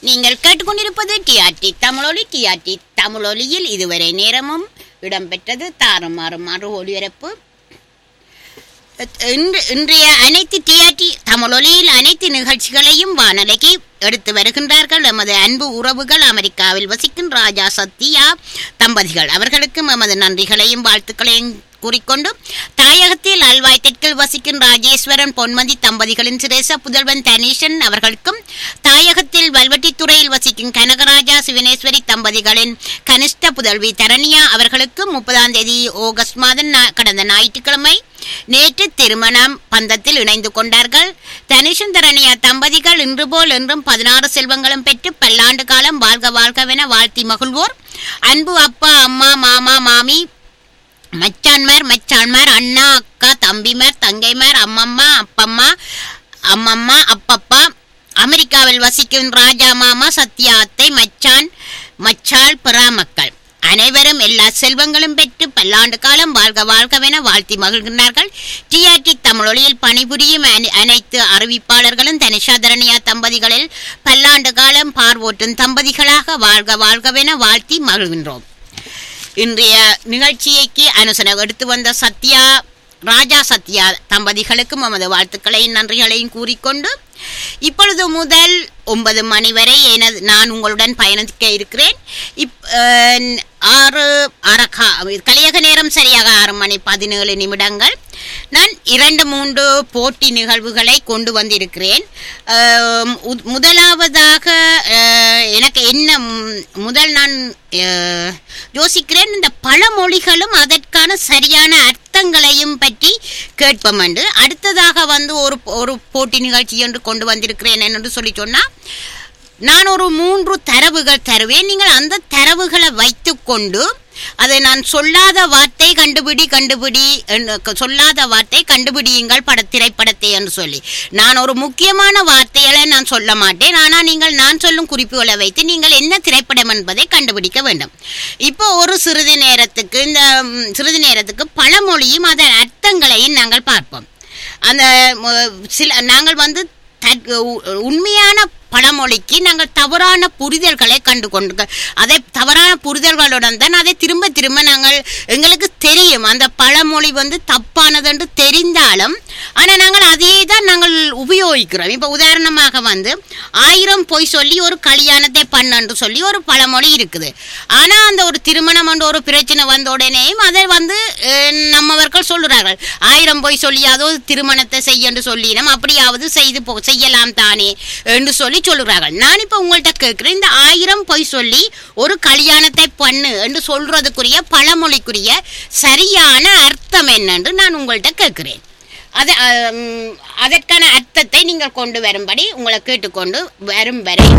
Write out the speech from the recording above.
நீங்கள் கேட்டுக்கொண்டிருப்பது டிஆர்டி தமிழொலி டிஆர்டி தமிழொலியில் இதுவரை நேரமும் இடம்பெற்றது தாறுமாறும் மறு ஒளிபரப்பு இன்று இன்றைய அனைத்து டிஆர்டி தமிழொலியில் அனைத்து நிகழ்ச்சிகளையும் வானொலிக்கு எடுத்து வருகின்றார்கள் எமது அன்பு உறவுகள் அமெரிக்காவில் வசிக்கும் ராஜா சத்யா தம்பதிகள் அவர்களுக்கும் எமது நன்றிகளையும் வாழ்த்துக்களையும் கூறிக்கொண்டு தாயகத்தில் அல்வாய் தெற்கில் வசிக்கும் ராஜேஸ்வரன் பொன்மதி தம்பதிகளின் சிரேச புதல்வன் தனீஷன் அவர்களுக்கும் தாயகத்தில் வல்வெட்டித்துறையில் வசிக்கும் கனகராஜா சிவனேஸ்வரி தம்பதிகளின் கனிஷ்ட புதல்வி தரணியா அவர்களுக்கும் முப்பதாம் தேதி ஆகஸ்ட் மாதம் நா- கடந்த ஞாயிற்றுக்கிழமை நேற்று திருமணம் பந்தத்தில் இணைந்து கொண்டார்கள் தனிஷன் தரணியா தம்பதிகள் இன்று போல் என்றும் பதினாறு செல்வங்களும் பெற்று பல்லாண்டு காலம் வாழ்க வாழ்கவென வாழ்த்தி மகிழ்வோர் அன்பு அப்பா அம்மா மாமா மாமி மச்சான்மார் மச்சான்மார் அண்ணா அக்கா தம்பிமார் தங்கைமார் அம்மம்மா அப்பம்மா அம்மம்மா அப்பப்பா அமெரிக்காவில் வசிக்கும் ராஜா மாமா சத்யா அத்தை மச்சான் மச்சாள் பிறா மக்கள் அனைவரும் எல்லா செல்வங்களும் பெற்று பல்லாண்டு காலம் வாழ்க வாழ்கவென வாழ்த்தி மகிழ்கின்றார்கள் டிஆர்டி தமிழொலியில் பணிபுரியும் அனை- அனைத்து அறிவிப்பாளர்களும் தனிஷா தரணியா தம்பதிகளில் பல்லாண்டு காலம் பார்வோட்டும் தம்பதிகளாக வாழ்க வாழ்கவென வாழ்த்தி மகிழ்கின்றோம் இன்றைய நிகழ்ச்சிக்கு அனுசரம் எடுத்து வந்த சத்யா ராஜா சத்யா தம்பதிகளுக்கும் நமது வாழ்த்துக்களையும் நன்றிகளையும் கூறிக்கொண்டு இப்பொழுது முதல் ஒன்பது மணி வரை எனது நான் உங்களுடன் பயணிக்க இருக்கிறேன் இப் அஹ், ஆறு அரகா கலியக நேரம் சரியாக ஆறு மணி பதினேழு நிமிடங்கள் நான் இரண்டு மூன்று போட்டி நிகழ்வுகளை கொண்டு வந்திருக்கிறேன் அஹ், உ- முதலாவதாக அஹ், எனக்கு என்ன ம், முதல் நான் அஹ், யோசிக்கிறேன் இந்த பழமொழிகளும் அதற்கான சரியான அர்த்தங்களையும் பற்றி கேட்போம் என்று அடுத்ததாக வந்து ஒரு ஒரு போட்டி நிகழ்ச்சி என்று கொண்டு வந்திருக்கிறேன் என்று சொல்லி சொன்னா நான் ஒரு மூன்று தரவுகள் தருவேன் நீங்கள் அந்த தரவுகளை வைத்துக்கொண்டு அதை நான் சொல்லாத வார்த்தை கண்டுபிடி கண்டுபிடி என்று- சொல்லாத வார்த்தை கண்டுபிடியுங்கள் பட திரைப்படத்தை என்று சொல்லி நான் ஒரு முக்கியமான வார்த்தைகளை நான் சொல்ல மாட்டேன் ஆனால் நீங்கள் நான் சொல்லும் குறிப்புகளை வைத்து நீங்கள் என்ன திரைப்படம் என்பதை கண்டுபிடிக்க வேண்டும் இப்போ ஒரு சிறிது நேரத்துக்கு இந்த ம், சிறிது நேரத்துக்கு பழமொழியும் அதன் அர்த்தங்களையும் நாங்கள் பார்ப்போம் அந்த ம- சில நாங்கள் வந்து தற்- உ- உண்மையான பழமொழிக்கு நாங்கள் தவறான புரிதல்களை கண்டு கொண்டு அதை தவறான புரிதல்களுடன் தான் அதை திரும்ப திரும்ப நாங்கள் எங்களுக்கு தெரியும் அந்த பழமொழி வந்து தப்பானது என்று தெரிந்தாலும் ஆனால் நாங்கள் அதே தான் நாங்கள் உபயோகிக்கிறோம் இப்போ உதாரணமாக வந்து ஆயிரம் பொய் சொல்லி ஒரு கல்யாணத்தை பண்ணன்று சொல்லி ஒரு பழமொழி இருக்குது ஆனால் அந்த ஒரு திருமணம் என்ற ஒரு பிரச்சனை வந்த உடனேயும் அதை வந்து அஹ், நம்மவர்கள் சொல்லுறார்கள் ஆயிரம் பொய் சொல்லியாவது ஒரு திருமணத்தை செய்யன்னு சொல்லினோம் அப்படியாவது செய்து போ செய்யலாம் தானே என்று சொல்லி சொல்லுறார்கள் நான் இப்போ உங்கள்கிட்ட கேட்குறேன் இந்த ஆயிரம் பொய் சொல்லி ஒரு கல்யாணத்தை பண்ணு என்று சொல்றதுக்குரிய பழமொழிக்குரிய சரியான அர்த்தம் என்னென்று நான் உங்கள்கிட்ட கேட்கிறேன் அது அம், அதற்கான அர்த்தத்தை நீங்கள் கொண்டு வரும்படி உங்களை கேட்டுக்கொண்டு வரும் வரை